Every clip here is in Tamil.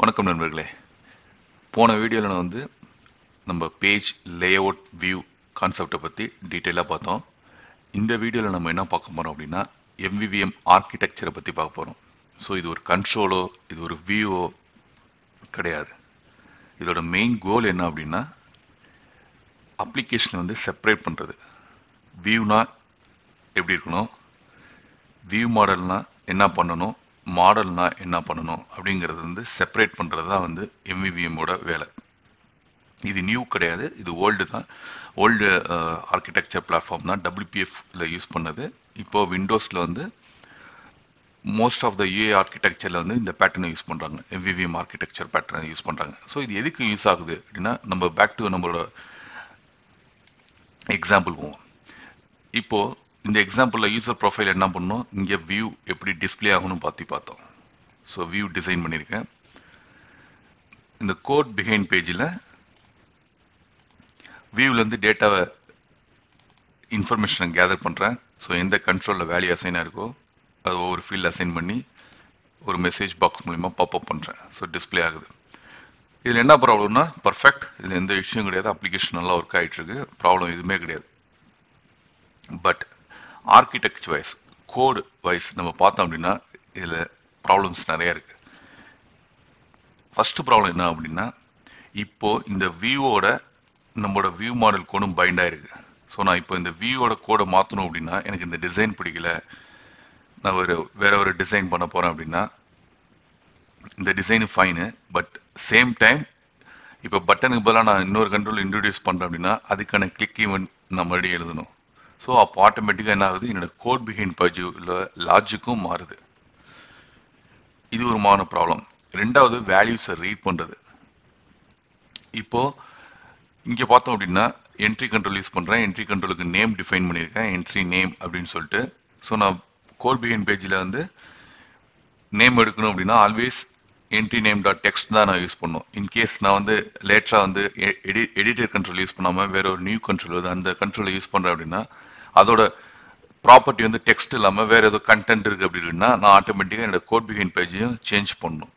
வணக்கம் நண்பர்களே போன வீடியோவில் நான் வந்து நம்ம பேஜ் லேஅவுட் வியூ கான்செப்டை பற்றி டீட்டெயிலாக பார்த்தோம் இந்த வீடியோவில் நம்ம என்ன பார்க்க போகிறோம் அப்படின்னா எம்விவிஎம் ஆர்கிடெக்சரை பற்றி பார்க்க போகிறோம் ஸோ இது ஒரு கண்ட்ரோலோ இது ஒரு வியூவோ கிடையாது இதோட மெயின் கோல் என்ன அப்படின்னா அப்ளிகேஷனை வந்து செப்பரேட் பண்ணுறது வியூனா எப்படி இருக்கணும் வியூ மாடல்னா என்ன பண்ணணும் மாடல்னா என்ன பண்ணணும் அப்படிங்கிறது வந்து செப்பரேட் பண்ணுறது தான் வந்து எம்விவிஎம்மோட வேலை இது நியூ கிடையாது இது ஓல்டு தான் ஓல்டு ஆர்கிடெக்சர் பிளாட்ஃபார்ம் தான் டபிள்யூபிஎஃப்ல யூஸ் பண்ணது இப்போ விண்டோஸில் வந்து மோஸ்ட் ஆஃப் த யூஏ ஆர்கிடெக்சரில் வந்து இந்த பேட்டர்னை யூஸ் பண்ணுறாங்க எம்விவிஎம் ஆர்கிடெக்சர் பேட்டர்னை யூஸ் பண்ணுறாங்க ஸோ இது எதுக்கு யூஸ் ஆகுது அப்படின்னா நம்ம பேக் டு நம்மளோட எக்ஸாம்பிள் போவோம் இப்போ இந்த எக்ஸாம்பிளில் யூசர் ப்ரொஃபைல் என்ன பண்ணணும் இங்கே வியூ எப்படி டிஸ்பிளே ஆகணும்னு பார்த்து பார்த்தோம் ஸோ வியூ டிசைன் பண்ணியிருக்கேன் இந்த கோட் பிஹைண்ட் பேஜில் வியூலேருந்து டேட்டாவை இன்ஃபர்மேஷனை கேதர் பண்ணுறேன் ஸோ எந்த கண்ட்ரோலில் வேல்யூ அசைனாக இருக்கோ அது ஒவ்வொரு ஃபீல்டு அசைன் பண்ணி ஒரு மெசேஜ் பாக்ஸ் மூலிமா பாப்அப் பண்ணுறேன் ஸோ டிஸ்பிளே ஆகுது இதில் என்ன ப்ராப்ளம்னா பர்ஃபெக்ட் இதில் எந்த இஷ்யூம் கிடையாது அப்ளிகேஷன் நல்லா ஒர்க் ஆகிட்டு இருக்கு ப்ராப்ளம் எதுவுமே கிடையாது but architecture wise code wise நம்ம பார்த்தோம் அப்படின்னா இதில் ப்ராப்ளம்ஸ் நிறைய இருக்கு ஃபர்ஸ்ட் ப்ராப்ளம் என்ன அப்படின்னா இப்போ இந்த வியூவோட நம்மளோட வியூ மாடல் கோடும் பைண்ட் ஆயிருக்கு ஸோ நான் இப்போ இந்த வியூவோட கோடை மாற்றணும் அப்படின்னா எனக்கு இந்த டிசைன் பிடிக்கல நான் ஒரு வேற ஒரு டிசைன் பண்ண போறேன் அப்படின்னா இந்த design fine but same time இப்போ பட்டனுக்கு பதிலாக நான் இன்னொரு கண்ட்ரோல் இன்ட்ரடியூஸ் பண்ணுறேன் அப்படின்னா அதுக்கான கிளிக் ஈவெண்ட் நான் மறுபடியும் எழுதணும் ஸோ அப்போ ஆட்டோமேட்டிக்காக என்ன ஆகுது என்னோட கோட் பிஹைண்ட் பஜு இல்லை லாஜிக்கும் மாறுது இது ஒரு மான ப்ராப்ளம் ரெண்டாவது வேல்யூஸை ரீட் பண்ணுறது இப்போ இங்கே பார்த்தோம் அப்படின்னா என்ட்ரி கண்ட்ரோல் யூஸ் பண்ணுறேன் என்ட்ரி கண்ட்ரோலுக்கு நேம் டிஃபைன் பண்ணியிருக்கேன் என்ட்ரி நேம் அப்படின்னு சொல்லிட்டு ஸோ நான் கோட் பிஹைண்ட் பேஜில் வந்து நேம் எடுக்கணும் அப்படின்னா always entry name dot text தான் நான் யூஸ் பண்ணும் இன்கேஸ் நான் வந்து லேட்டராக வந்து எடி எடிட்டர் கண்ட்ரோல் யூஸ் பண்ணாமல் வேற ஒரு நியூ கண்ட்ரோல் வருது அந்த கண்ட்ரோலை யூஸ் பண்ணுறேன் அப்படின்னா அதோட ப்ராப்பர்ட்டி வந்து டெக்ஸ்ட் இல்லாமல் வேற ஏதோ கண்டென்ட் இருக்கு அப்படின்னா நான் ஆட்டோமேட்டிக்காக என்னோட கோட் பிஹைண்ட் பேஜையும் சேஞ்ச் பண்ணணும்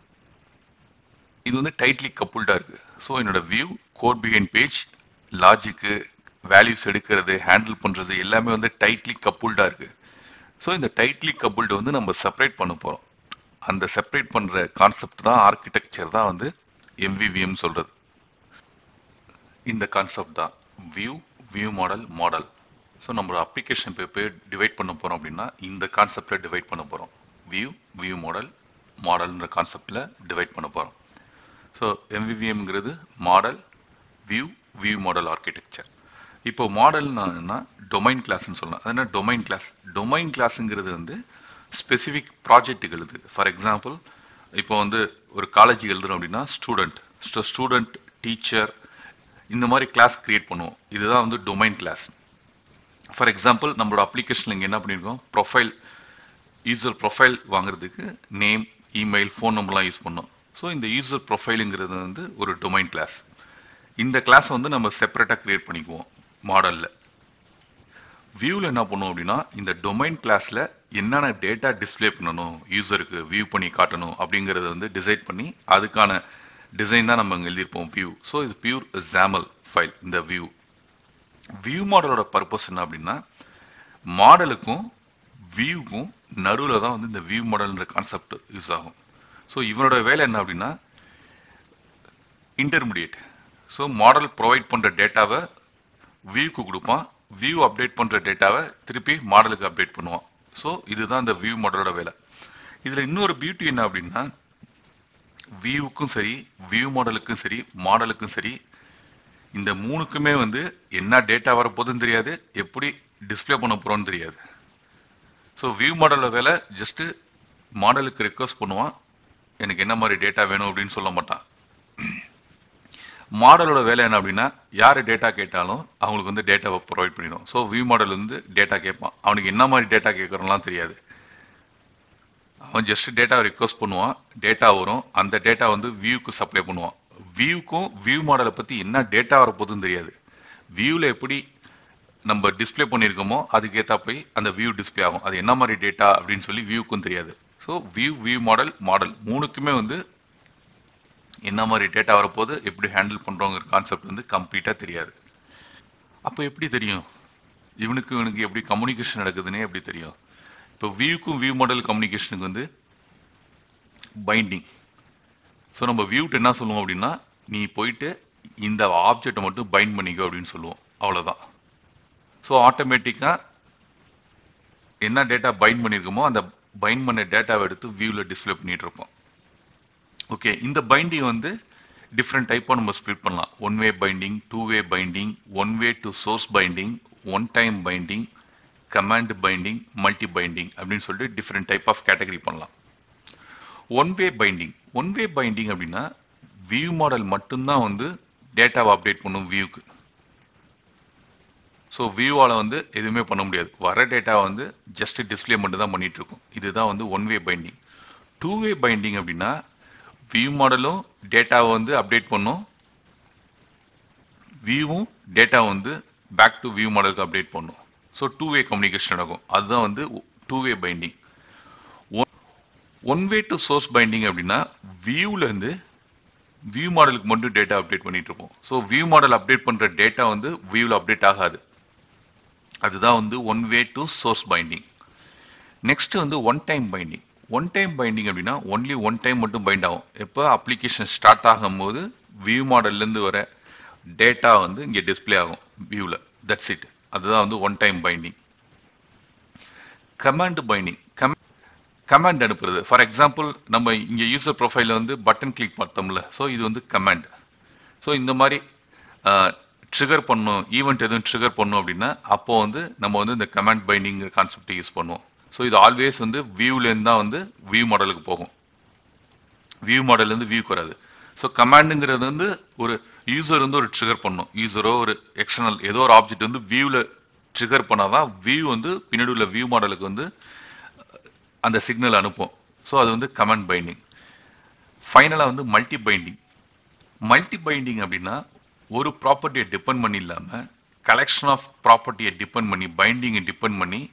இது வந்து டைட்லி கப்புல்டா இருக்கு ஸோ என்னோட வியூ கோட் பிஹைண்ட் பேஜ் லாஜிக்கு வேல்யூஸ் எடுக்கிறது ஹேண்டில் பண்றது எல்லாமே வந்து டைட்லி கப்புல்டா இருக்கு ஸோ இந்த டைட்லி கப்புல்டு வந்து நம்ம செப்பரேட் பண்ண போறோம் அந்த செப்பரேட் பண்ற கான்செப்ட் தான் ஆர்கிடெக்சர் தான் வந்து எம்விவிஎம் சொல்றது இந்த கான்செப்ட் தான் view view model model so நம்மளோட அப்ளிகேஷன் இப்போ போய் டிவைட் பண்ண போறோம் அப்படின்னா இந்த கான்செப்ட்ல டிவைட் பண்ண போறோம் வியூ வியூ மாடல் மாடல்ன்ற கான்செப்ட்ல டிவைட் பண்ண போறோம் ஸோ எம்விவிஎம்ங்கிறது model view view model architecture இப்போ மாடல்னா டொமைன் கிளாஸ்ன்னு சொல்லலாம் அது என்ன டொமைன் கிளாஸ் டொமைன் கிளாஸுங்கிறது வந்து ஸ்பெசிஃபிக் ப்ராஜெக்ட்டுக்கு எழுது ஃபார் எக்ஸாம்பிள் இப்போ வந்து ஒரு காலேஜுக்கு எழுதுறோம் அப்படின்னா ஸ்டூடெண்ட் ஸ்டூடெண்ட் டீச்சர் இந்த மாதிரி கிளாஸ் கிரியேட் பண்ணுவோம் இதுதான் வந்து டொமைன் கிளாஸ் ஃபார் எக்ஸாம்பிள் நம்மளோட அப்ளிகேஷனில் இங்கே என்ன பண்ணியிருக்கோம் ப்ரொஃபைல் யூசர் ப்ரொஃபைல் வாங்குறதுக்கு நேம் இமெயில் ஃபோன் நம்பர்லாம் யூஸ் பண்ணோம் ஸோ இந்த யூசர் ப்ரொஃபைலுங்கிறது வந்து ஒரு டொமைன் கிளாஸ் இந்த கிளாஸ் வந்து நம்ம செப்பரேட்டாக கிரியேட் பண்ணிக்குவோம் மாடலில் வியூவில் என்ன பண்ணுவோம் அப்படின்னா இந்த டொமைன் கிளாஸில் என்னென்ன டேட்டா டிஸ்பிளே பண்ணணும் யூசருக்கு வியூ பண்ணி காட்டணும் அப்படிங்கிறத வந்து டிசைட் பண்ணி அதுக்கான டிசைன் தான் நம்ம இங்கே எழுதியிருப்போம் வியூ ஸோ இது பியூர் ஜாமல் ஃபைல் இந்த வியூ வியூ மாடலோட பர்பஸ் என்ன அப்படின்னா மாடலுக்கும் வியூக்கும் நடுவில் தான் வந்து இந்த வியூ மாடல்ன்ற கான்செப்ட் யூஸ் ஆகும் ஸோ இவனோட வேலை என்ன அப்படின்னா இன்டர்மீடியட் ஸோ மாடல் ப்ரொவைட் பண்ணுற டேட்டாவை வியூக்கு கொடுப்பான் வியூ அப்டேட் பண்ணுற டேட்டாவை திருப்பி மாடலுக்கு அப்டேட் பண்ணுவான் ஸோ இதுதான் இந்த வியூ மாடலோட வேலை இதில் இன்னொரு பியூட்டி என்ன அப்படின்னா வியூவுக்கும் சரி வியூ மாடலுக்கும் சரி மாடலுக்கும் சரி இந்த மூணுக்குமே வந்து என்ன டேட்டா வரப்போகுதுன்னு தெரியாது எப்படி டிஸ்பிளே பண்ண போகிறோன்னு தெரியாது ஸோ வியூ மாடலோட வேலை ஜஸ்ட்டு மாடலுக்கு ரெக்வஸ்ட் பண்ணுவான் எனக்கு என்ன மாதிரி டேட்டா வேணும் அப்படின்னு சொல்ல மாட்டான் மாடலோட வேலை என்ன அப்படின்னா யார் டேட்டா கேட்டாலும் அவங்களுக்கு வந்து டேட்டாவை ப்ரொவைட் பண்ணிடும் ஸோ வியூ மாடல் வந்து டேட்டா கேட்பான் அவனுக்கு என்ன மாதிரி டேட்டா கேட்குறோம்லாம் தெரியாது அவன் ஜஸ்ட் டேட்டாவை ரிக்வஸ்ட் பண்ணுவான் டேட்டா வரும் அந்த டேட்டா வந்து வியூக்கு சப்ளை பண்ணுவான் வியூக்கும் வியூ மாடலை பற்றி என்ன டேட்டா வரப்போகுதுன்னு தெரியாது வியூவில் எப்படி நம்ம டிஸ்பிளே பண்ணியிருக்கோமோ அதுக்கேற்றா போய் அந்த வியூ டிஸ்பிளே ஆகும் அது என்ன மாதிரி டேட்டா அப்படின்னு சொல்லி வியூக்கும் தெரியாது so view view model model மூணுக்குமே வந்து என்ன மாதிரி டேட்டா வரப்போகுது எப்படி ஹேண்டில் பண்ணுறோங்கிற கான்செப்ட் வந்து கம்ப்ளீட்டாக தெரியாது அப்போ எப்படி தெரியும் இவனுக்கு இவனுக்கு எப்படி கம்யூனிகேஷன் நடக்குதுன்னே எப்படி தெரியும் இப்போ வியூக்கும் வியூ மாடல் கம்யூனிகேஷனுக்கு வந்து பைண்டிங் ஸோ நம்ம வியூட்டு என்ன சொல்லுவோம் அப்படின்னா நீ போயிட்டு இந்த ஆப்ஜெக்டை மட்டும் பைண்ட் பண்ணிக்கோ அப்படின்னு சொல்லுவோம் அவ்வளோதான் ஸோ ஆட்டோமேட்டிக்காக என்ன டேட்டா பைண்ட் பண்ணியிருக்கோமோ அந்த பைண்ட் பண்ண டேட்டாவை எடுத்து வியூவில் டிஸ்பிளே பண்ணிட்டு இருப்போம் ஓகே இந்த பைண்டிங் வந்து டிஃப்ரெண்ட் டைப்பாக நம்ம ஸ்ப்ளிட் பண்ணலாம் one way binding two way binding one way to source binding one time binding command binding multi binding அப்படின்னு சொல்லிட்டு டிஃப்ரெண்ட் டைப் ஆஃப் கேட்டகரி பண்ணலாம் one way binding one way binding அப்படின்னா வியூ மாடல் மட்டும்தான் வந்து டேட்டாவை அப்டேட் பண்ணும் வியூக்கு ஸோ வியூவால் வந்து எதுவுமே பண்ண முடியாது வர டேட்டாவை வந்து ஜஸ்ட் டிஸ்பிளே மட்டும் தான் பண்ணிட்டு இருக்கும் இதுதான் வந்து one way binding two way binding அப்படின்னா வியூ மாடலும் டேட்டாவை வந்து அப்டேட் பண்ணும் வியூவும் டேட்டா வந்து பேக் டு வியூ மாடலுக்கு அப்டேட் பண்ணும் ஸோ டூ வே கம்யூனிகேஷன் நடக்கும் அதுதான் வந்து two way binding one way to source binding அப்படின்னா வியூலேருந்து வியூ மாடலுக்கு மட்டும் டேட்டா அப்டேட் பண்ணிட்டு இருப்போம் ஸோ வியூ மாடல் அப்டேட் பண்ணுற டேட்டா வந்து வியூவில் அப்டேட் ஆகாது அதுதான் வந்து one way to source binding next வந்து one time binding one time binding அப்படின்னா ஒன்லி ஒன் டைம் மட்டும் பைண்ட் ஆகும் எப்போ அப்ளிகேஷன் ஸ்டார்ட் ஆகும்போது வியூ மாடல்லேருந்து வர டேட்டா வந்து இங்கே டிஸ்பிளே ஆகும் வியூவில் தட்ஸ் இட் அதுதான் வந்து one time binding command binding come command அனுப்புறது ஃபார் எக்ஸாம்பிள் நம்ம இங்கே யூசர் ப்ரொஃபைலில் வந்து பட்டன் கிளிக் பார்த்தோம்ல ஸோ இது வந்து கமாண்ட் ஸோ இந்த மாதிரி ட்ரிகர் பண்ணும் ஈவெண்ட் எதுவும் ட்ரிகர் பண்ணும் அப்படின்னா அப்போ வந்து நம்ம வந்து இந்த கமாண்ட் பைண்டிங்கிற கான்செப்டை யூஸ் பண்ணுவோம் ஸோ இது ஆல்வேஸ் வந்து வியூலேருந்து தான் வந்து வியூ மாடலுக்கு போகும் வியூ மாடல்லேருந்து வியூக்கு வராது ஸோ கமாண்டுங்கிறது வந்து ஒரு யூசர் வந்து ஒரு ட்ரிகர் பண்ணும் யூசரோ ஒரு எக்ஸ்டர்னல் ஏதோ ஒரு ஆப்ஜெக்ட் வந்து வியூவில் ட்ரிகர் பண்ணாதான் வியூ வந்து பின்னாடி உள்ள வியூ மாடலுக்கு வந்து அந்த சிக்னல் அனுப்பும் ஸோ அது வந்து கமாண்ட் பைண்டிங் ஃபைனலாக வந்து மல்டி பைண்டிங் மல்டி பைண்டிங் அப்படின்னா ஒரு ப்ராப்பர்ட்டியை டிபெண்ட் பண்ணி இல்லாமல் கலெக்ஷன் ஆஃப் ப்ராப்பர்ட்டியை டிபெண்ட் பண்ணி பைண்டிங்கை டிபெண்ட் பண்ணி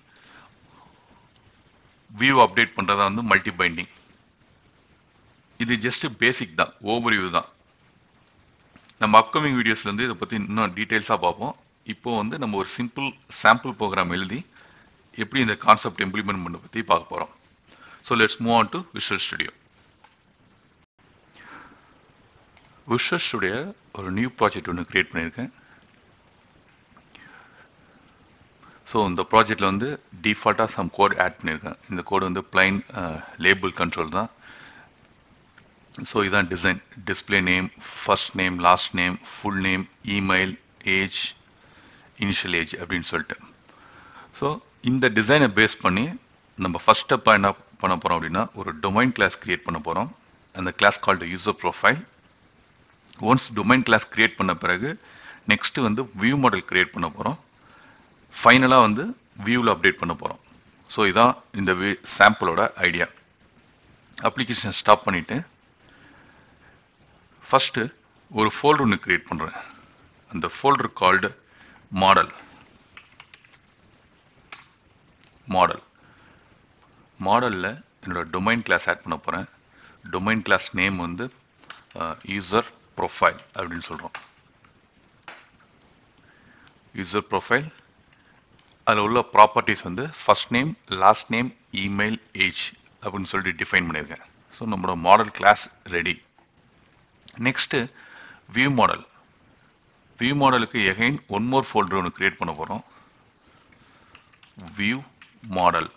வியூ அப்டேட் பண்ணுறதா வந்து மல்டி பைண்டிங் இது ஜஸ்ட் பேசிக் தான் ஓவர் வியூ தான் நம்ம அப்கமிங் வீடியோஸ்ல இருந்து இதை பற்றி இன்னும் டீட்டெயில்ஸாக பார்ப்போம் இப்போ வந்து நம்ம ஒரு சிம்பிள் சாம்பிள் ப்ரோக்ராம் எழுதி எப்படி இந்த கான்செப்ட் இம்ப்ளிமெண்ட் பண்ண பற்றி பார்க்க போகிறோம் so let's move on to visual studio visual studio ஒரு நியூ ப்ராஜெக்ட் ஒன்று க்ரியேட் பண்ணியிருக்கேன் ஸோ இந்த ப்ராஜெக்டில் வந்து டிஃபால்ட்டாக சம் கோட் ஆட் பண்ணியிருக்கேன் இந்த கோடு வந்து பிளைன் லேபிள் கண்ட்ரோல் தான் ஸோ இதான் design display name first name last name full name email age initial age அப்படின்னு சொல்லிட்டு ஸோ இந்த டிசைனை பேஸ் பண்ணி நம்ம ஃபஸ்ட் ஸ்டெப்பாக என்ன பண்ண போகிறோம் அப்படின்னா ஒரு டொமைன் கிளாஸ் கிரியேட் பண்ண போகிறோம் அந்த class called user profile once domain class create பண்ண பிறகு நெக்ஸ்ட்டு வந்து வியூ மாடல் கிரியேட் பண்ண போகிறோம் ஃபைனலாக வந்து வியூவில் அப்டேட் பண்ண போகிறோம் ஸோ இதான் இந்த வி சாம்பிளோட ஐடியா அப்ளிகேஷன் ஸ்டாப் பண்ணிவிட்டு ஃபஸ்ட்டு ஒரு ஃபோல்டர் ஒன்று க்ரியேட் பண்ணுறேன் அந்த ஃபோல்டர் கால்டு மாடல் மாடல் மாடலில் என்னோட டொமைன் கிளாஸ் ஆட் பண்ண போகிறேன் டொமைன் கிளாஸ் நேம் வந்து யூசர் ப்ரொஃபைல் அப்படின்னு சொல்கிறோம் யூசர் ப்ரொஃபைல் அதில் உள்ள ப்ராப்பர்ட்டிஸ் வந்து first name last name email age அப்படின்னு சொல்லிட்டு டிஃபைன் பண்ணியிருக்கேன் ஸோ நம்மளோட model class ready next view model view மாடலுக்கு எகைன் ஒன் மோர் ஃபோல்டர் ஒன்று கிரியேட் பண்ண போகிறோம் வியூ மாடல்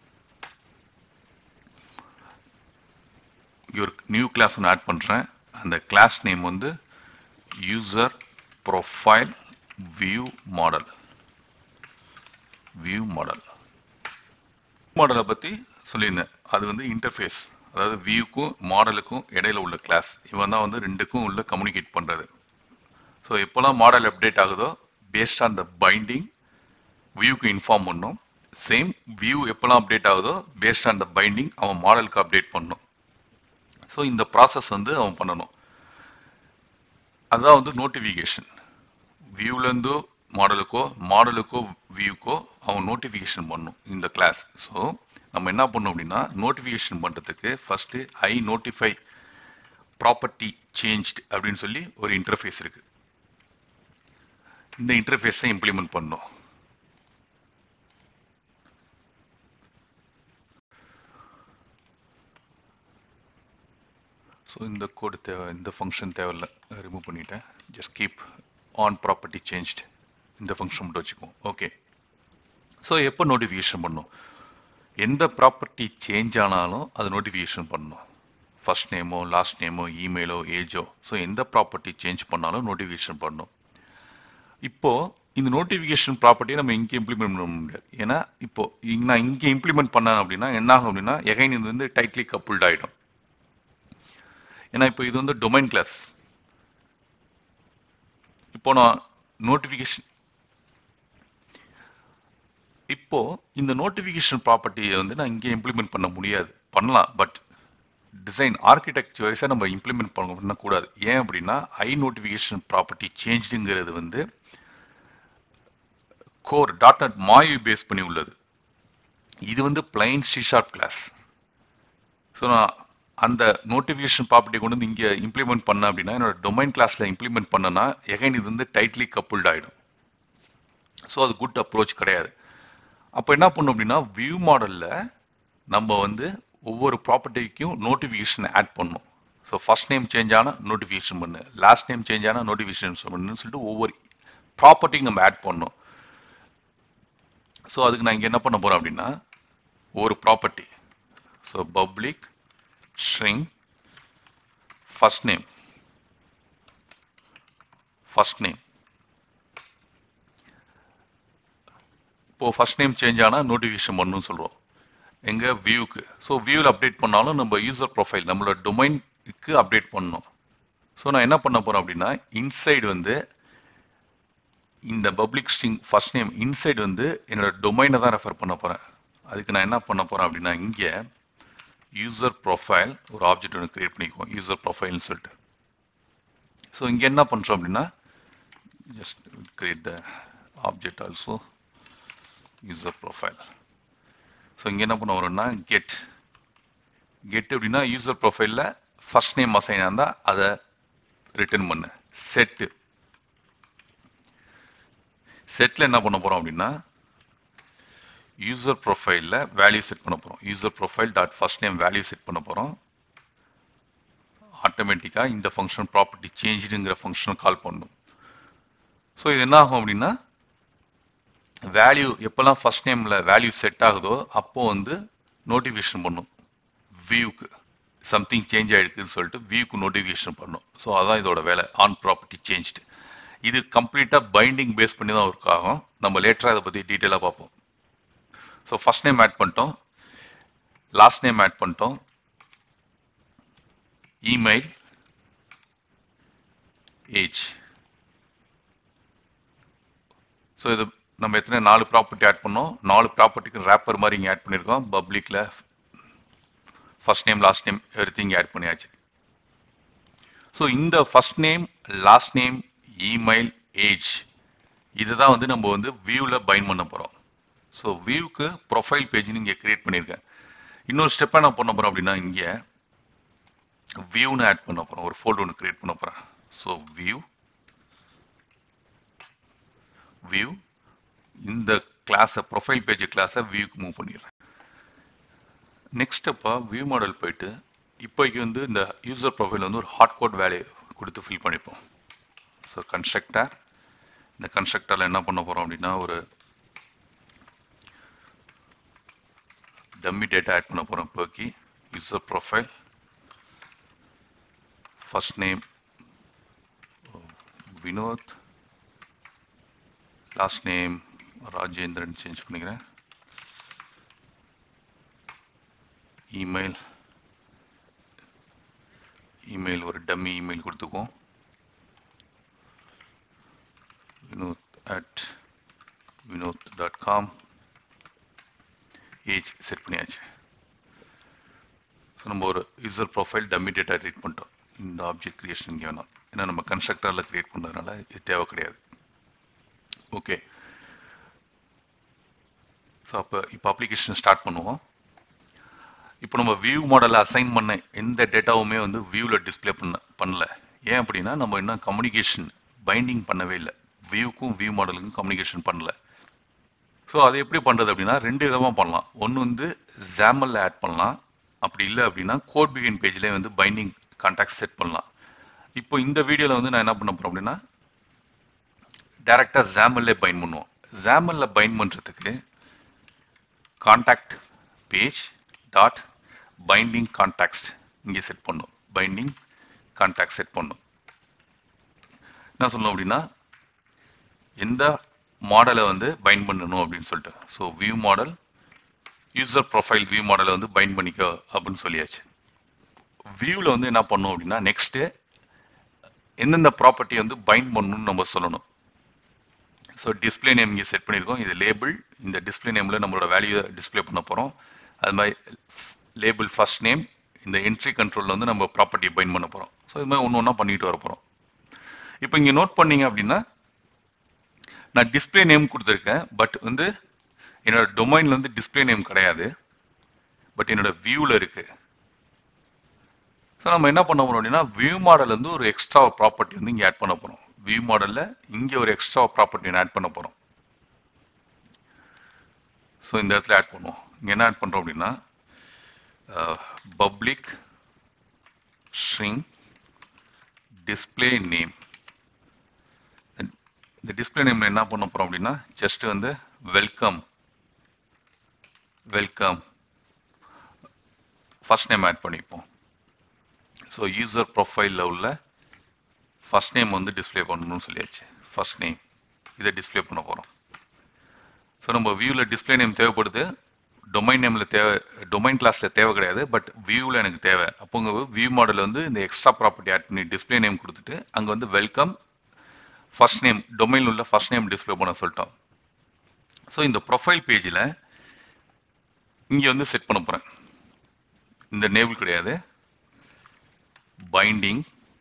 ஒரு நியூ கிளாஸ் ஒன்று ஆட் பண்ணுறேன் அந்த கிளாஸ் நேம் வந்து user profile view model view model மாடலை பற்றி சொல்லியிருந்தேன் அது வந்து இன்டர்ஃபேஸ் அதாவது வியூக்கும் மாடலுக்கும் இடையில உள்ள கிளாஸ் இவன் தான் வந்து ரெண்டுக்கும் உள்ள கம்யூனிகேட் பண்ணுறது ஸோ எப்போல்லாம் மாடல் அப்டேட் ஆகுதோ பேஸ்ட் ஆன் த பைண்டிங் வியூக்கு இன்ஃபார்ம் பண்ணும் சேம் வியூ எப்போல்லாம் அப்டேட் ஆகுதோ பேஸ்ட் ஆன் த பைண்டிங் அவன் மாடலுக்கு அப்டேட் பண்ணும் ஸோ இந்த ப்ராசஸ் வந்து அவன் பண்ணணும் அதுதான் வந்து நோட்டிஃபிகேஷன் வியூலேருந்து மாடலுக்கோ மாடலுக்கோ வியூக்கோ அவன் நோட்டிஃபிகேஷன் பண்ணும் இந்த கிளாஸ் ஸோ நம்ம என்ன பண்ணோம் அப்படின்னா நோட்டிஃபிகேஷன் பண்ணுறதுக்கு first I notify property changed அப்படின்னு சொல்லி ஒரு இன்டர்ஃபேஸ் இருக்கு இந்த இன்டர்ஃபேஸை இம்ப்ளிமெண்ட் பண்ணணும் ஸோ இந்த கோடு தேவை இந்த ஃபங்க்ஷன் தேவையில்ல ரிமூவ் பண்ணிட்டேன் just keep on property changed இந்த ஃபங்க்ஷன் மட்டும் வச்சுக்குவோம் ஓகே ஸோ எப்போ நோட்டிஃபிகேஷன் பண்ணும் எந்த ப்ராப்பர்ட்டி சேஞ்ச் ஆனாலும் அது நோட்டிஃபிகேஷன் பண்ணணும் ஃபர்ஸ்ட் நேமோ லாஸ்ட் நேமோ இமெயிலோ ஏஜோ ஸோ எந்த ப்ராப்பர்ட்டி சேஞ்ச் பண்ணாலும் நோட்டிஃபிகேஷன் பண்ணணும் இப்போ இந்த நோட்டிஃபிகேஷன் ப்ராப்பர்ட்டியை நம்ம இங்கே இம்ப்ளிமெண்ட் பண்ண முடியாது ஏன்னா இப்போ இங்க நான் இங்கே இம்ப்ளிமெண்ட் பண்ணேன் அப்படின்னா என்ன ஆகும் அப்படின்னா எகைன் இது வந்து டைட்லி கப்புல்ட் ஆகிடும் ஏன்னா இப்போ இது வந்து டொமைன் கிளாஸ் இப்போ நான் நோட்டிஃபிகேஷன் இப்போ இந்த நோட்டிஃபிகேஷன் ப்ராப்பர்ட்டியை வந்து நான் இங்கே இம்ப்ளிமெண்ட் பண்ண முடியாது பண்ணலாம் பட் டிசைன் ஆர்கிடெக்சர் வைஸாக நம்ம இம்ப்ளிமெண்ட் பண்ண பண்ணக்கூடாது ஏன் அப்படின்னா ஐ நோட்டிஃபிகேஷன் ப்ராப்பர்ட்டி சேஞ்சுங்கிறது வந்து கோர் டாட் நெட் மாயு பேஸ் பண்ணி உள்ளது இது வந்து பிளைன் ஷார்ப் கிளாஸ் ஸோ நான் அந்த நோட்டிஃபிகேஷன் ப்ராப்பர்ட்டி கொண்டு வந்து இங்கே இம்ப்ளிமெண்ட் பண்ண அப்படின்னா என்னோட டொமைன் கிளாஸில் இம்ப்ளிமெண்ட் பண்ணனா எகைன் இது வந்து டைட்லி கப்புல்ட் ஆகிடும் ஸோ அது குட் அப்ரோச் கிடையாது அப்போ என்ன பண்ணும் அப்படின்னா வியூ மாடலில் நம்ம வந்து ஒவ்வொரு ப்ராப்பர்ட்டிக்கும் நோட்டிஃபிகேஷன் ஆட் பண்ணணும் ஸோ ஃபர்ஸ்ட் நேம் சேஞ்ச் ஆனால் நோட்டிஃபிகேஷன் பண்ணு லாஸ்ட் நேம் சேஞ்ச் ஆனால் நோட்டிஃபிகேஷன் பண்ணுன்னு சொல்லிட்டு ஒவ்வொரு ப்ராப்பர்ட்டிக்கும் நம்ம ஆட் பண்ணணும் ஸோ அதுக்கு நான் இங்கே என்ன பண்ண போகிறேன் அப்படின்னா ஒரு property so public string first name first name இப்போ ஃபர்ஸ்ட் நேம் சேஞ்ச் ஆனால் நோட்டிஃபிகேஷன் பண்ணணும்னு சொல்கிறோம் எங்க வியூக்கு ஸோ வியூவில் அப்டேட் பண்ணாலும் நம்ம யூசர் ப்ரொஃபைல் நம்மளோட டொமைனுக்கு அப்டேட் பண்ணணும் ஸோ நான் என்ன பண்ண போகிறேன் அப்படின்னா இன்சைடு வந்து இந்த public string first name inside வந்து என்னோட டொமைனை தான் ரெஃபர் பண்ண போகிறேன் அதுக்கு நான் என்ன பண்ண போகிறேன் அப்படின்னா இங்கே யூசர் ப்ரொஃபைல் ஒரு ஆப்ஜெக்ட் ஒன்று கிரியேட் பண்ணிக்குவோம் யூசர் ப்ரொஃபைல்னு சொல்லிட்டு ஸோ இங்கே என்ன பண்ணுறோம் அப்படின்னா just create the object also user profile so இங்கே என்ன பண்ண வரோம்னா கெட் கெட் அப்படின்னா யூசர் ப்ரொஃபைலில் ஃபர்ஸ்ட் நேம் அசைன் இருந்தால் அதை ரிட்டர்ன் பண்ணு செட்டு செட்டில் என்ன பண்ண போகிறோம் அப்படின்னா யூசர் ப்ரொஃபைலில் வேல்யூ செட் பண்ண போகிறோம் user profile dot first name value set பண்ண போகிறோம் ஆட்டோமேட்டிக்காக இந்த ஃபங்க்ஷன் ப்ராப்பர்ட்டி சேஞ்சுங்கிற ஃபங்க்ஷன் கால் பண்ணும் ஸோ இது என்ன ஆகும் அப்படின்னா வேல்யூ எப்போல்லாம் ஃபர்ஸ்ட் நேமில் வேல்யூ செட் ஆகுதோ அப்போ வந்து நோட்டிஃபிகேஷன் பண்ணும் வியூக்கு சம்திங் சேஞ்ச் ஆகிருக்குன்னு சொல்லிட்டு வியூக்கு நோட்டிஃபிகேஷன் பண்ணும் ஸோ அதான் இதோட வேலை ஆன் ப்ராப்பர்ட்டி சேஞ்ச்டு இது கம்ப்ளீட்டாக பைண்டிங் பேஸ் பண்ணி தான் ஒர்க் ஆகும் நம்ம லேட்டராக இதை பற்றி டீட்டெயிலாக பார்ப்போம் ஸோ ஃபர்ஸ்ட் நேம் ஆட் பண்ணிட்டோம் லாஸ்ட் நேம் ஆட் பண்ணிட்டோம் இமெயில் ஏஜ் ஸோ இது நம்ம எத்தனை நாலு ப்ராப்பர்ட்டி ஆட் பண்ணோம் நாலு ப்ராப்பர்ட்டிக்கு ரேப்பர் மாதிரி இங்கே ஆட் பண்ணியிருக்கோம் பப்ளிக்கில் first name last name everything add பண்ணியாச்சு ஸோ இந்த first name last name email age இதுதான் வந்து நம்ம வந்து வியூவில் பைண்ட் பண்ண போகிறோம் ஸோ வியூக்கு ப்ரொஃபைல் பேஜ்னு இங்கே கிரியேட் பண்ணியிருக்கேன் இன்னொரு ஸ்டெப்பை நான் பண்ண போகிறோம் அப்படின்னா இங்கே வியூன்னு ஆட் பண்ண போகிறோம் ஒரு ஃபோல்டர் ஒன்று கிரியேட் பண்ண போகிறேன் ஸோ வியூ வியூ இந்த கிளாஸை ப்ரொஃபைல் பேஜ் கிளாஸை வியூக்கு மூவ் பண்ணிடுறேன் நெக்ஸ்ட் ஸ்டெப்பாக வியூ மாடல் போயிட்டு இப்போக்கு வந்து இந்த யூசர் ப்ரொஃபைல் வந்து ஒரு ஹாட் கோட் வேல்யூ கொடுத்து ஃபில் பண்ணிப்போம் ஸோ கன்ஸ்ட்ரக்டர் இந்த கன்ஸ்ட்ரக்டரில் என்ன பண்ண போகிறோம் அப்படின்னா ஒரு டம்மி டேட்டா ஆட் பண்ண போகிறோம் இப்போக்கி user profile first name Vinod last name Rajendran change பண்ணிக்கிறேன் இமெயில் இமெயில் ஒரு டம்மி இமெயில் கொடுத்துக்குவோம் Vinod at Vinod dot com age set பண்ணியாச்சு ஸோ நம்ம ஒரு user profile dummy data read பண்ணிட்டோம் இந்த ஆப்ஜெக்ட் கிரியேஷன் இங்கே வேணாம் ஏன்னா நம்ம கன்ஸ்ட்ரக்டரில் கிரியேட் பண்ணுறதுனால இது தேவை கிடையாது ஓகே ஸோ அப்போ இப்போ அப்ளிகேஷன் ஸ்டார்ட் பண்ணுவோம் இப்போ நம்ம வியூ மாடலை அசைன் பண்ண எந்த டேட்டாவுமே வந்து வியூவில் டிஸ்ப்ளே பண்ண பண்ணல ஏன் அப்படின்னா நம்ம இன்னும் கம்யூனிகேஷன் பைண்டிங் பண்ணவே இல்லை வியூக்கும் வியூ மாடலுக்கும் கம்யூனிகேஷன் பண்ணல ஸோ அதை எப்படி பண்ணுறது அப்படின்னா ரெண்டு விதமாக பண்ணலாம் ஒன்று வந்து ஜாமலில் ஆட் பண்ணலாம் அப்படி இல்லை அப்படின்னா கோட் பிகின் பேஜ்லேயே வந்து பைண்டிங் கான்டாக்ட் செட் பண்ணலாம் இப்போ இந்த வீடியோவில் வந்து நான் என்ன பண்ண போகிறேன் அப்படின்னா டேரெக்டாக ஜாமல்லே பைண்ட் பண்ணுவோம் ஜாமலில் பைண்ட் பண்ணுறதுக்கு contact page dot binding contact இங்கே செட் பண்ணும் பைண்டிங் கான்டாக்ட் செட் பண்ணும் என்ன சொல்லணும் அப்படின்னா எந்த மாடலை வந்து பைண்ட் பண்ணணும் அப்படின்னு சொல்லிட்டு so view model user profile view மாடலை வந்து பைண்ட் பண்ணிக்க அப்படின்னு சொல்லியாச்சு வியூவில் வந்து என்ன பண்ணும் அப்படின்னா நெக்ஸ்ட்டு எந்தெந்த ப்ராப்பர்ட்டி வந்து பைண்ட் பண்ணணும்னு நம்ம சொல்லணும் ஸோ டிஸ்பிளே நேம் இங்கே செட் பண்ணியிருக்கோம் இது லேபிள் இந்த டிஸ்பிளே நேமில் நம்மளோட வேல்யூ டிஸ்பிளே பண்ண போகிறோம் அது மாதிரி லேபிள் ஃபர்ஸ்ட் நேம் இந்த என்ட்ரி கண்ட்ரோலில் வந்து நம்ம ப்ராப்பர்ட்டியை பைண்ட் பண்ண போகிறோம் ஸோ இது மாதிரி ஒன்று ஒன்றா பண்ணிட்டு வர போகிறோம் இப்போ இங்கே நோட் பண்ணீங்க அப்படின்னா நான் டிஸ்பிளே நேம் கொடுத்துருக்கேன் பட் வந்து என்னோட டொமைனில் வந்து டிஸ்பிளே நேம் கிடையாது பட் என்னோட வியூவில் இருக்கு ஸோ நம்ம என்ன பண்ண போறோம் அப்படின்னா வியூ மாடல் வந்து ஒரு எக்ஸ்ட்ரா ப்ராப்பர்ட்டி வந்து இங்கே ஆட் பண்ண போகிறோம் வியூ மாடலில் இங்கே ஒரு எக்ஸ்ட்ரா ப்ராப்பர்ட்டி ஆட் பண்ண போகிறோம் ஸோ இந்த இடத்துல ஆட் பண்ணுவோம் இங்கே என்ன ஆட் பண்ணுறோம் அப்படின்னா பப்ளிக் ஸ்ட்ரிங் டிஸ்பிளே நேம் இந்த டிஸ்பிளே நேம்ல என்ன பண்ண போறோம் அப்படின்னா ஜஸ்ட் வந்து welcome welcome first name add பண்ணிப்போம் ஸோ யூசர் ப்ரொஃபைலில் உள்ள ஃபர்ஸ்ட் நேம் வந்து டிஸ்பிளே பண்ணணும்னு சொல்லியாச்சு ஃபர்ஸ்ட் நேம் இதை டிஸ்பிளே பண்ண போகிறோம் ஸோ நம்ம வியூவில் டிஸ்பிளே நேம் தேவைப்படுது டொமைன் நேமில் தேவை டொமைன் கிளாஸில் தேவை கிடையாது பட் வியூவில் எனக்கு தேவை அப்போ உங்கள் வியூ மாடல் வந்து இந்த எக்ஸ்ட்ரா ப்ராப்பர்ட்டி ஆட் பண்ணி டிஸ்பிளே நேம் கொடுத்துட்டு அங்கே வந்து வெல்கம் ஃபர்ஸ்ட் நேம் டொமைன் உள்ள ஃபர்ஸ்ட் நேம் டிஸ்பிளே பண்ண சொல்லிட்டோம் ஸோ இந்த ப்ரொஃபைல் பேஜில் இங்கே வந்து செட் பண்ண போகிறேன் இந்த நேபிள் கிடையாது பைண்டிங்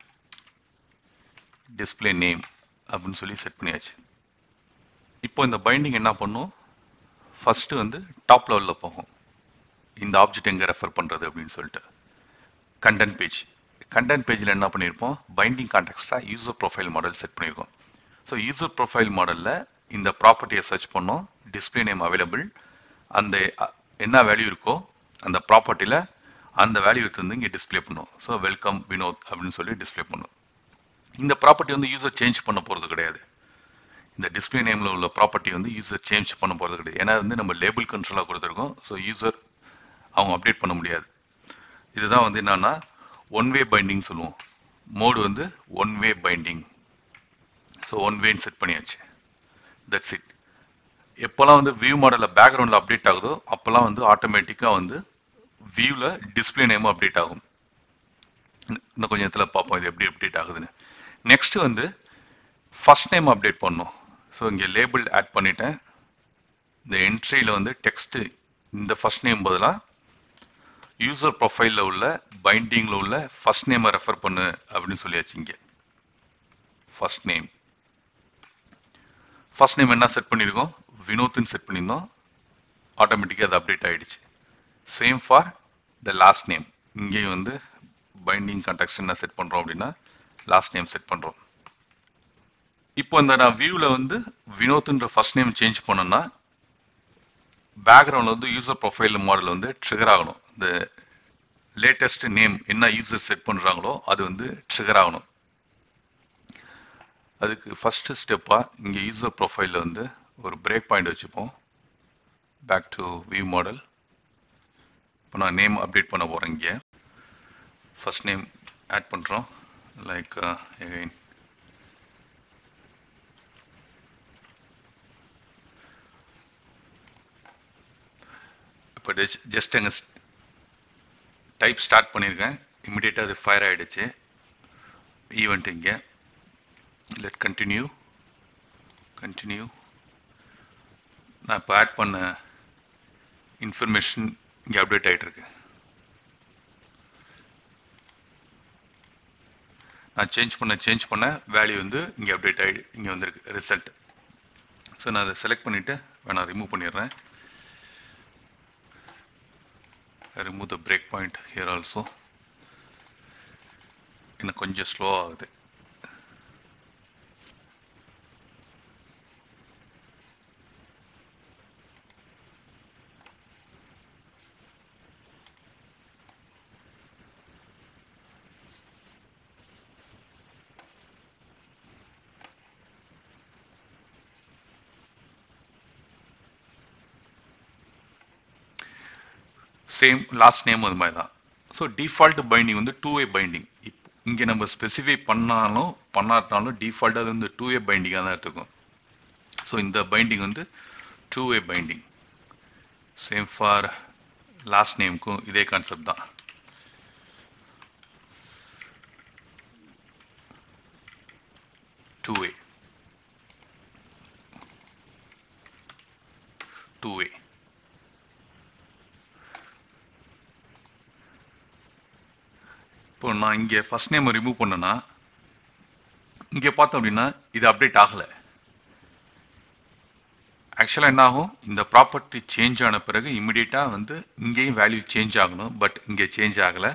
டிஸ்பிளே நேம் அப்படின்னு சொல்லி செட் பண்ணியாச்சு இப்போ இந்த பைண்டிங் என்ன பண்ணும் ஃபர்ஸ்ட் வந்து டாப் லெவலில் போகும் இந்த ஆப்ஜெக்ட் எங்கே ரெஃபர் பண்ணுறது அப்படின்னு சொல்லிட்டு கண்டென்ட் பேஜ் கண்டென்ட் பேஜில் என்ன பண்ணியிருப்போம் பைண்டிங் கான்டெக்ஸ்டாக யூசர் ப்ரொஃபைல் மாடல் செட் பண்ணியிருக்கோம் ஸோ யூசர் ப்ரொஃபைல் மாடலில் இந்த ப்ராப்பர்ட்டியை சர்ச் பண்ணோம் டிஸ்பிளே நேம் அவைலபிள் அந்த என்ன வேல்யூ இருக்கோ அந்த ப்ராப்பர்ட்டியில் அந்த வேல்யூ எடுத்து வந்து இங்கே டிஸ்பிளே பண்ணும் ஸோ வெல்கம் வினோத் அப்படின்னு சொல்லி டிஸ்பிளே பண்ணும் இந்த ப்ராப்பர்ட்டி வந்து யூசர் சேஞ்ச் பண்ண போகிறது கிடையாது இந்த டிஸ்பிளே நேமில் உள்ள ப்ராப்பர்ட்டி வந்து யூசர் சேஞ்ச் பண்ண போகிறது கிடையாது ஏன்னா வந்து நம்ம லேபிள் கண்ட்ரோலாக கொடுத்துருக்கோம் ஸோ யூசர் அவங்க அப்டேட் பண்ண முடியாது இதுதான் வந்து என்னன்னா ஒன் வே பைண்டிங் சொல்லுவோம் மோடு வந்து one way binding so one வேன்னு செட் பண்ணியாச்சு தட்ஸ் இட் எப்போல்லாம் வந்து வியூ மாடலில் பேக்ரவுண்டில் அப்டேட் ஆகுதோ அப்போல்லாம் வந்து ஆட்டோமேட்டிக்காக வந்து வியூவில் டிஸ்பிளே நேமும் அப்டேட் ஆகும் இன்னும் கொஞ்சம் இடத்துல பார்ப்போம் இது எப்படி அப்டேட் ஆகுதுன்னு நெக்ஸ்ட் வந்து ஃபர்ஸ்ட் நேம் அப்டேட் பண்ணும் ஸோ இங்கே லேபிள் ஆட் பண்ணிட்டேன் இந்த என்ட்ரியில் வந்து டெக்ஸ்ட் இந்த ஃபர்ஸ்ட் நேம் பதிலாக யூசர் ப்ரொஃபைலில் உள்ள பைண்டிங்கில் உள்ள ஃபர்ஸ்ட் நேமை ரெஃபர் பண்ணு அப்படின்னு சொல்லியாச்சு இங்கே ஃபர்ஸ்ட் நேம் ஃபர்ஸ்ட் நேம் என்ன செட் பண்ணியிருக்கோம் வினோத்னு செட் பண்ணியிருந்தோம் ஆட்டோமேட்டிக்காக அது அப்டேட் ஆகிடுச்சு same for the last name இங்கேயும் வந்து பைண்டிங் கான்டாக்ட் என்ன செட் பண்ணுறோம் அப்படின்னா லாஸ்ட் நேம் செட் பண்ணுறோம் இப்போ இந்த நான் வியூவில் வந்து வினோத்ன்ற ஃபர்ஸ்ட் நேம் சேஞ்ச் பண்ணோன்னா பேக்ரவுண்டில் வந்து யூசர் ப்ரொஃபைல் மாடல் வந்து ட்ரிகர் ஆகணும் இந்த லேட்டஸ்ட் நேம் என்ன யூசர் செட் பண்ணுறாங்களோ அது வந்து ட்ரிகர் ஆகணும் அதுக்கு ஃபர்ஸ்ட் ஸ்டெப்பாக இங்கே யூசர் ப்ரொஃபைலில் வந்து ஒரு பிரேக் பாயிண்ட் வச்சுப்போம் பேக் டு வியூ மாடல் இப்போ நான் நேம் அப்டேட் பண்ண போகிறேன் இங்கே ஃபர்ஸ்ட் நேம் ஆட் பண்ணுறோம் லைக் எகைன் இப்போ ஜஸ்ட் எங்கள் டைப் ஸ்டார்ட் பண்ணியிருக்கேன் இமிடியேட்டாக அது ஃபயர் ஆகிடுச்சு ஈவெண்ட் இங்கே லெட் கண்டினியூ கண்டினியூ நான் இப்போ ஆட் பண்ண இன்ஃபர்மேஷன் இங்கே அப்டேட் ஆகிட்டு இருக்கு நான் சேஞ்ச் பண்ண சேஞ்ச் பண்ண வேல்யூ வந்து இங்கே அப்டேட் ஆகி இங்கே வந்திருக்கு ரிசல்ட் ஸோ நான் அதை செலக்ட் பண்ணிவிட்டு வேணா ரிமூவ் பண்ணிடுறேன் I remove the breakpoint here also இன்னும் கொஞ்சம் ஸ்லோ ஆகுது சேம் லாஸ்ட் நேம் அது மாதிரி தான் ஸோ டிஃபால்ட் பைண்டிங் வந்து டூ வே பைண்டிங் இப்போ இங்கே நம்ம ஸ்பெசிஃபை பண்ணாலும் பண்ணாட்டாலும் டிஃபால்ட் அது வந்து டூ வே பைண்டிங்காக தான் எடுத்துக்கும் ஸோ இந்த பைண்டிங் வந்து two way binding same for last நேமுக்கும் இதே கான்செப்ட் தான் டூ வே டூ வே இப்போ நான் இங்கே ஃபர்ஸ்ட் நேம் ரிமூவ் பண்ணேன்னா இங்கே பார்த்தோம் அப்படின்னா இது அப்டேட் ஆகலை ஆக்சுவலாக என்ன ஆகும் இந்த ப்ராப்பர்ட்டி சேஞ்ச் ஆன பிறகு இமிடியேட்டாக வந்து இங்கேயும் வேல்யூ சேஞ்ச் ஆகணும் பட் இங்கே சேஞ்ச் ஆகலை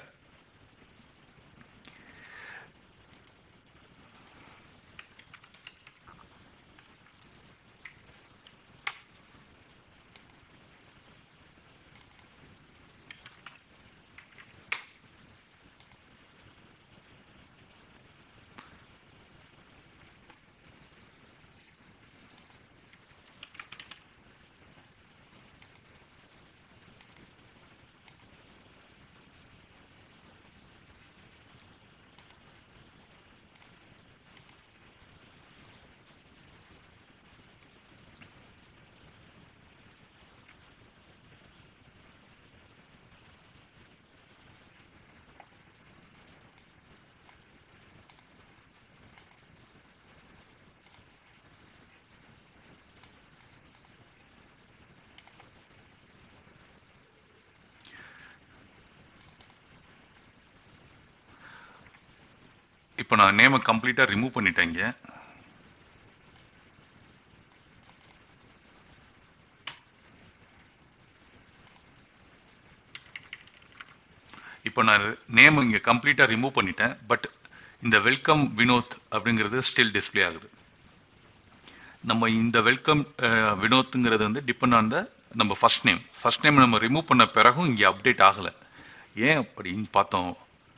இப்போ நான் நேமை கம்ப்ளீட்டாக ரிமூவ் பண்ணிட்டேங்க இப்போ நான் நேம் இங்கே கம்ப்ளீட்டாக ரிமூவ் பண்ணிட்டேன் பட் இந்த வெல்கம் வினோத் அப்படிங்கிறது ஸ்டில் டிஸ்ப்ளே ஆகுது நம்ம இந்த வெல்கம் வினோத்துங்கிறது வந்து டிபெண்ட் ஆன் த நம்ம ஃபர்ஸ்ட் நேம் ஃபர்ஸ்ட் நேம் நம்ம ரிமூவ் பண்ண பிறகும் இங்கே அப்டேட் ஆகலை ஏன் அப்படின்னு பார்த்தோம்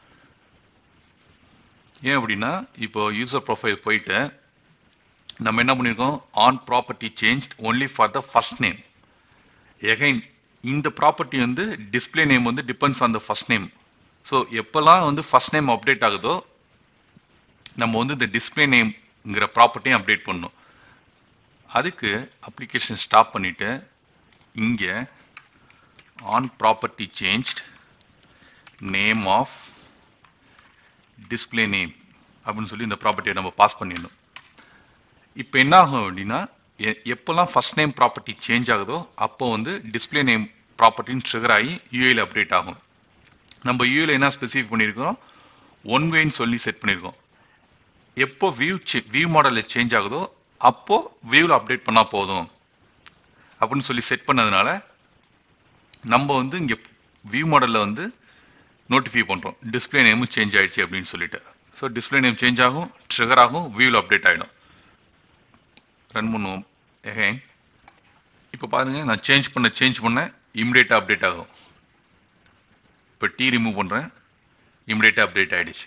ஏன் அப்படின்னா இப்போ யூசர் ப்ரொஃபைல் போயிட்டு நம்ம என்ன பண்ணியிருக்கோம் on property change only for the first name again இந்த ப்ராப்பர்ட்டி வந்து டிஸ்பிளே நேம் வந்து depends on the first name so எப்போல்லாம் வந்து ஃபர்ஸ்ட் நேம் அப்டேட் ஆகுதோ நம்ம வந்து இந்த டிஸ்பிளே நேம்ங்கிற ப்ராப்பர்ட்டியும் அப்டேட் பண்ணணும் அதுக்கு அப்ளிகேஷன் ஸ்டாப் பண்ணிவிட்டு இங்கே on property change name of display name அப்படின்னு சொல்லி இந்த ப்ராப்பர்ட்டியை நம்ம பாஸ் பண்ணிடணும் இப்போ என்ன ஆகும் அப்படின்னா எப்போல்லாம் ஃபர்ஸ்ட் நேம் ப்ராப்பர்ட்டி சேஞ்ச் ஆகுதோ அப்போ வந்து டிஸ்பிளே நேம் ப்ராப்பர்ட்டின்னு ட்ரிகர் ஆகி யூஏல அப்டேட் ஆகும் நம்ம யூஏல என்ன ஸ்பெசிஃபை பண்ணியிருக்கோம் ஒன் வேன்னு சொல்லி செட் பண்ணியிருக்கோம் எப்போ வியூ வியூ மாடலில் சேஞ்ச் ஆகுதோ அப்போ வியூவில் அப்டேட் பண்ணால் போதும் அப்படின்னு சொல்லி செட் பண்ணதுனால நம்ம வந்து இங்கே வியூ மாடலில் வந்து நோட்டிஃபை பண்ணுறோம் டிஸ்பிளே நேமும் சேஞ்ச் ஆயிடுச்சு அப்படின்னு சொல்லிட்டு ஸோ டிஸ்பிளே நேம் சேஞ்ச் ஆகும் ட்ரிகர் ஆகும் வியூவில் அப்டேட் ஆகிடும் ரன் பண்ணுவோம் எகைன் இப்போ பாருங்க நான் சேஞ்ச் பண்ண சேஞ்ச் பண்ண இமிடியேட்டாக அப்டேட் ஆகும் இப்போ டி ரிமூவ் பண்ணுறேன் இமிடியேட்டாக அப்டேட் ஆகிடுச்சு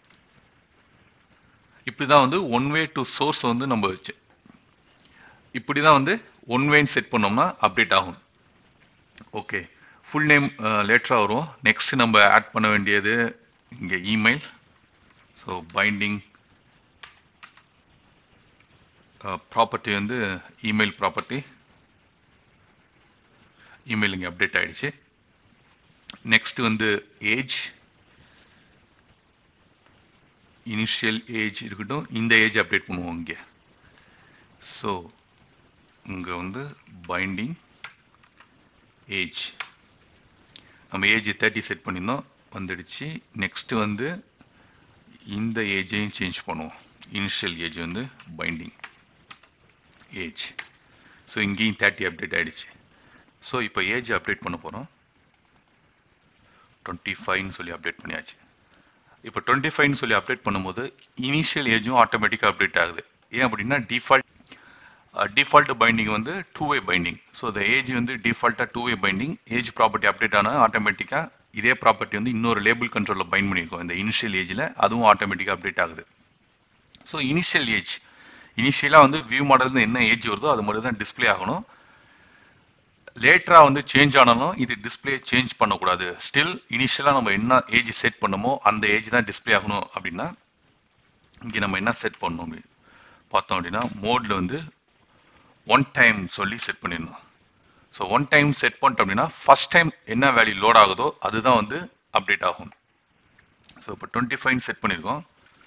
இப்படி தான் வந்து ஒன் வே டு சோர்ஸ் வந்து நம்ம வச்சு இப்படி தான் வந்து ஒன் வேன்னு செட் பண்ணோம்னா அப்டேட் ஆகும் ஓகே ஃபுல் நேம் லேட்டராக வரும் நெக்ஸ்ட் நம்ம ஆட் பண்ண வேண்டியது இங்கே இமெயில் ஸோ பைண்டிங் ப்ராப்பர்ட்டி வந்து இமெயில் ப்ராப்பர்ட்டி இமெயில் இங்கே அப்டேட் ஆகிடுச்சு நெக்ஸ்ட் வந்து ஏஜ் இனிஷியல் ஏஜ் இருக்கட்டும் இந்த ஏஜ் அப்டேட் பண்ணுவோம் இங்கே ஸோ இங்கே வந்து பைண்டிங் ஏஜ் நம்ம ஏஜ் தேர்ட்டி செட் பண்ணியிருந்தோம் வந்துடுச்சு நெக்ஸ்ட் வந்து இந்த ஏஜையும் சேஞ்ச் பண்ணுவோம் இனிஷியல் ஏஜ் வந்து பைண்டிங் ஏஜ் ஸோ இங்கேயும் தேர்ட்டி அப்டேட் ஆகிடுச்சு ஸோ இப்போ ஏஜ் அப்டேட் பண்ண போகிறோம் டுவெண்ட்டி ஃபைவ்னு சொல்லி அப்டேட் பண்ணியாச்சு இப்போ டுவெண்ட்டி ஃபைவ்னு சொல்லி அப்டேட் பண்ணும்போது இனிஷியல் ஏஜும் ஆட்டோமேட்டிக்காக அப்டேட் ஆகுது ஏன் அப்படின்னா டிஃபால்ட் டிஃபால்ட் பைண்டிங் வந்து டூ வே பைண்டிங் ஸோ இந்த ஏஜ் வந்து டிஃபால்ட்டாக two way binding age property update ஆனால் ஆட்டோமேட்டிக்காக இதே ப்ராப்பர்ட்டி வந்து இன்னொரு லேபிள் கண்ட்ரோலில் பைண்ட் பண்ணியிருக்கோம் இந்த இனிஷியல் ஏஜில் அதுவும் ஆட்டோமேட்டிக்காக அப்டேட் ஆகுது ஸோ இனிஷியல் ஏஜ் இனிஷியலாக வந்து வியூ மாடல் என்ன ஏஜ் வருதோ அது மட்டும் தான் டிஸ்பிளே ஆகணும் லேட்டராக வந்து சேஞ்ச் ஆனாலும் இது டிஸ்பிளே சேஞ்ச் பண்ணக்கூடாது ஸ்டில் இனிஷியலாக நம்ம என்ன ஏஜ் செட் பண்ணமோ அந்த ஏஜ் தான் டிஸ்பிளே ஆகணும் அப்படின்னா இங்கே நம்ம என்ன செட் பண்ணணும் அப்படி பார்த்தோம் அப்படின்னா மோடில் வந்து ஒன் டைம் சொல்லி செட் பண்ணிடணும் ஸோ ஒன் டைம் செட் பண்ணிட்டோம் அப்படின்னா ஃபர்ஸ்ட் டைம் என்ன வேல்யூ லோட் ஆகுதோ அதுதான் வந்து அப்டேட் ஆகும் ஸோ இப்போ டுவெண்ட்டி ஃபைவ் செட் பண்ணியிருக்கோம்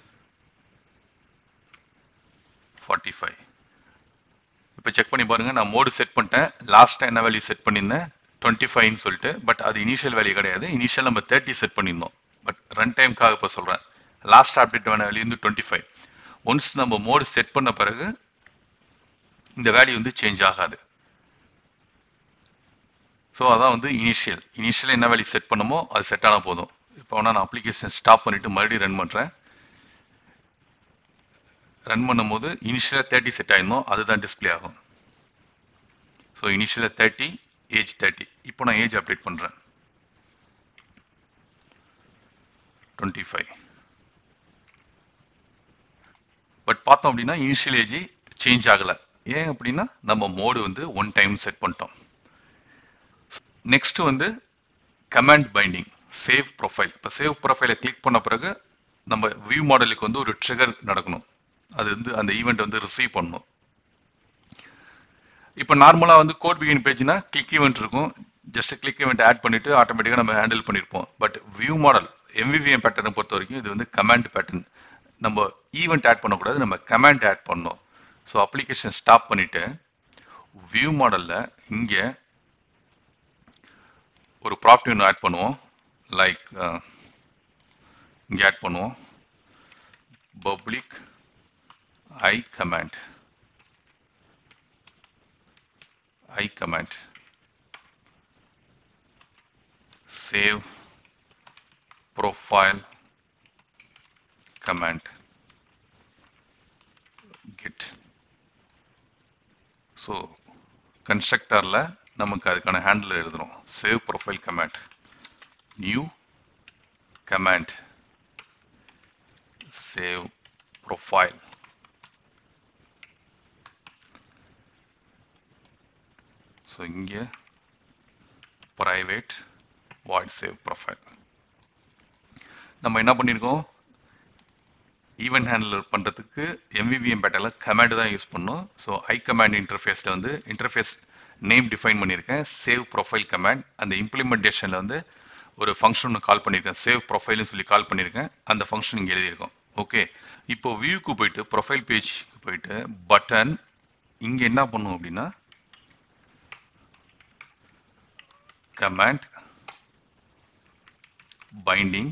ஃபார்ட்டி ஃபைவ் இப்போ செக் பண்ணி பாருங்க நான் மோடு செட் பண்ணிட்டேன் லாஸ்ட்டாக என்ன வேல்யூ செட் பண்ணியிருந்தேன் டுவெண்ட்டி ஃபைவ்னு சொல்லிட்டு பட் அது இனிஷியல் வேல்யூ கிடையாது இனிஷியல் நம்ம தேர்ட்டி செட் பண்ணியிருந்தோம் பட் ரன் டைம்க்காக இப்போ சொல்கிறேன் லாஸ்ட் அப்டேட் வேண வேல்யூ வந்து டுவெண்ட்டி ஃபைவ் ஒன்ஸ் நம்ம மோடு செட் பண்ண பிறகு இந்த வேல்யூ வந்து சேஞ்ச் ஆகாது ஸோ அதான் வந்து இனிஷியல் இனிஷியல் என்ன வேல்யூ செட் பண்ணமோ அது செட் ஆனால் போதும் இப்போ வேணா நான் அப்ளிகேஷன் ஸ்டாப் பண்ணிட்டு மறுபடியும் ரன் பண்ணுறேன் ரன் பண்ணும்போது இனிஷியலாக தேர்ட்டி செட் ஆயிருந்தோம் அதுதான் டிஸ்பிளே ஆகும் ஸோ இனிஷியலாக தேர்ட்டி ஏஜ் தேர்ட்டி இப்போ நான் ஏஜ் அப்டேட் பண்ணுறேன் டுவெண்ட்டி ஃபைவ் பட் பார்த்தோம் அப்படின்னா இனிஷியல் ஏஜ் சேஞ்ச் ஆகலை ஏன் அப்படின்னா நம்ம மோடு வந்து ஒன் டைம் செட் பண்ணிட்டோம் நெக்ஸ்ட் வந்து கமாண்ட் பைண்டிங் சேவ் ப்ரொஃபைல் இப்போ சேவ் ப்ரொஃபைலை கிளிக் பண்ண பிறகு நம்ம வியூ மாடலுக்கு வந்து ஒரு ட்ரிகர் நடக்கணும் அது வந்து அந்த ஈவெண்ட் வந்து ரிசீவ் பண்ணணும் இப்போ நார்மலாக வந்து கோட் பிகின் பேஜ்னா கிளிக் ஈவெண்ட் இருக்கும் ஜஸ்ட் கிளிக் ஈவெண்ட் ஆட் பண்ணிட்டு ஆட்டோமேட்டிக்காக நம்ம ஹேண்டில் பண்ணியிருப்போம் பட் வியூ மாடல் எம்விவிஎம் பேட்டர்னை பொறுத்த வரைக்கும் இது வந்து கமாண்ட் பேட்டர்ன் நம்ம ஈவெண்ட் ஆட் பண்ணக்கூடாது நம்ம கமாண்ட் ஆட் பண்ணணும் ஸோ அப்ளிகேஷன் ஸ்டாப் பண்ணிட்டு வியூ மாடலில் இங்கே ஒரு ப்ராப்பர்ட்டி ஒன்று ஆட் பண்ணுவோம் லைக் இங்கே ஆட் பண்ணுவோம் public I command I command save profile command git so கன்ஸ்ட்ரக்டரில் நமக்கு அதுக்கான ஹேண்டில் எழுதுறோம் save profile command new command save profile so இங்கே ப்ரைவேட் வாய்ட் சேவ் ப்ரொஃபைல் நம்ம என்ன பண்ணியிருக்கோம் ஈவெண்ட் ஹேண்டிலர் பண்ணுறதுக்கு எம்விவிஎம் பேட்டரில் கமாண்ட் தான் யூஸ் பண்ணோம் ஸோ ஐ கமாண்ட் இன்டர்ஃபேஸில் வந்து இன்டர்ஃபேஸ் நேம் டிஃபைன் பண்ணியிருக்கேன் சேவ் ப்ரொஃபைல் கமாண்ட் அந்த இம்ப்ளிமெண்டேஷனில் வந்து ஒரு ஃபங்க்ஷன் கால் பண்ணியிருக்கேன் சேவ் ப்ரொஃபைல்னு சொல்லி கால் பண்ணியிருக்கேன் அந்த ஃபங்க்ஷன் இங்கே எழுதியிருக்கோம் ஓகே இப்போ வியூக்கு போயிட்டு ப்ரொஃபைல் பேஜ்க்கு போயிட்டு பட்டன் இங்கே என்ன பண்ணும் அப்படின்னா கமாண்ட் பைண்டிங்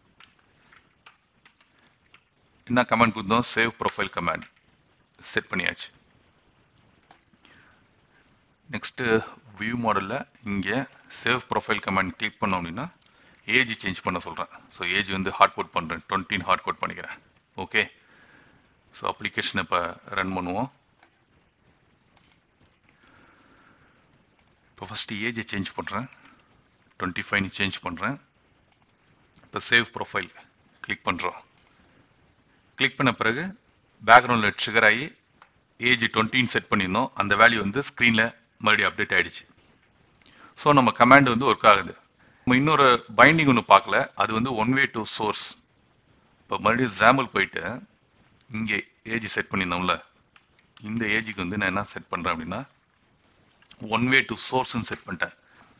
என்ன கமாண்ட் கொடுத்தோம் சேவ் ப்ரொஃபைல் கமாண்ட் செட் பண்ணியாச்சு நெக்ஸ்ட்டு வியூ மாடலில் இங்கே சேவ் ப்ரொஃபைல் கமாண்ட் கிளிக் பண்ணோம் அப்படின்னா ஏஜ் சேஞ்ச் பண்ண சொல்கிறேன் ஸோ ஏஜ் வந்து ஹார்ட் கோட் பண்ணுறேன் டுவெண்ட்டின் ஹார்ட் கோட் பண்ணிக்கிறேன் ஓகே ஸோ அப்ளிகேஷன் இப்போ ரன் பண்ணுவோம் இப்போ ஃபஸ்ட்டு ஏஜை சேஞ்ச் பண்ணுறேன் டுவெண்ட்டி ஃபைவ்னு சேஞ்ச் பண்ணுறேன் இப்போ சேவ் ப்ரொஃபைல் கிளிக் பண்ணுறோம் கிளிக் பண்ண பிறகு பேக்ரவுண்டில் ட்ரிகர் ஆகி ஏஜ் டுவெண்ட்டின்னு செட் பண்ணியிருந்தோம் அந்த வேல்யூ வந்து ஸ்க்ரீனில் மறுபடியும் அப்டேட் ஆகிடுச்சு ஸோ நம்ம கமாண்ட் வந்து ஒர்க் ஆகுது நம்ம இன்னொரு பைண்டிங் ஒன்று பார்க்கல அது வந்து ஒன் வே டு சோர்ஸ் இப்போ மறுபடியும் ஜாம்பிள் போயிட்டு இங்கே ஏஜ் செட் பண்ணியிருந்தோம்ல இந்த ஏஜுக்கு வந்து நான் என்ன செட் பண்ணுறேன் அப்படின்னா ஒன் வே டு சோர்ஸ்னு செட் பண்ணிட்டேன்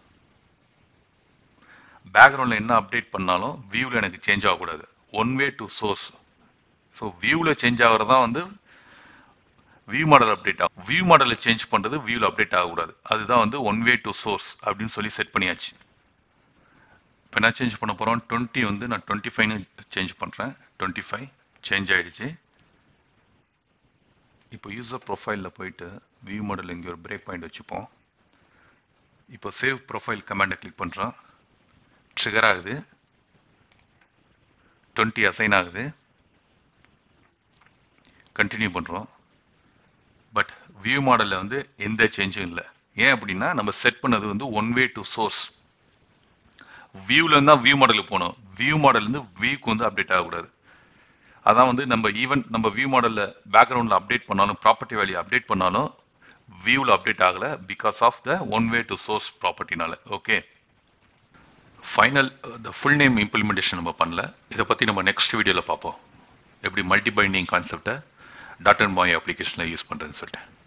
பேக்ரவுண்டில் என்ன அப்டேட் பண்ணாலும் வியூவில் எனக்கு சேஞ்ச் ஆகக்கூடாது one way to source so வியூவில் சேஞ்ச் ஆகிறது தான் வந்து வியூ மாடல் அப்டேட் ஆகும் வியூ மாடலில் சேஞ்ச் பண்ணுறது வியூவில் அப்டேட் ஆகக்கூடாது அதுதான் வந்து ஒன் வே டு சோர்ஸ் அப்படின்னு சொல்லி செட் பண்ணியாச்சு இப்போ என்ன சேஞ்ச் பண்ண போகிறோம் டுவெண்ட்டி வந்து நான் டுவெண்ட்டி ஃபைவ்னு சேஞ்ச் பண்ணுறேன் டுவெண்ட்டி ஃபைவ் சேஞ்ச் ஆகிடுச்சு இப்போ யூசர் ப்ரொஃபைலில் போயிட்டு வியூ மாடல் இங்கே ஒரு பிரேக் பாயிண்ட் வச்சுப்போம் இப்போ சேவ் ப்ரொஃபைல் கமாண்டை கிளிக் பண்ணுறோம் ட்ரிகர் ஆகுது டுவெண்ட்டி அசைன் ஆகுது கண்டினியூ பண்ணுறோம் பட் வியூ மாடலில் வந்து எந்த சேஞ்சும் இல்லை ஏன் அப்படின்னா நம்ம செட் பண்ணது வந்து ஒன் வே டு சோர்ஸ் வியூவில் தான் வியூ மாடலுக்கு போகணும் வியூ மாடல்லேருந்து வியூக்கு வந்து அப்டேட் ஆகக்கூடாது அதான் வந்து நம்ம ஈவன் நம்ம வியூ மாடலில் பேக்ரவுண்டில் அப்டேட் பண்ணாலும் ப்ராப்பர்ட்டி வேல்யூ அப்டேட் பண்ணாலும் வியூவில் அப்டேட் ஆகலை because of the one way to source ப்ராப்பர்ட்டினால okay final the full name implementation நம்ம பண்ணல இதை பற்றி நம்ம நெக்ஸ்ட் வீடியோவில் பார்ப்போம் எப்படி மல்டி பைண்டிங் கான்செப்டை டாட் அண்ட் மாய் அப்ளிகேஷனில் யூஸ் பண்ணுறேன்னு சொல்லிட்டு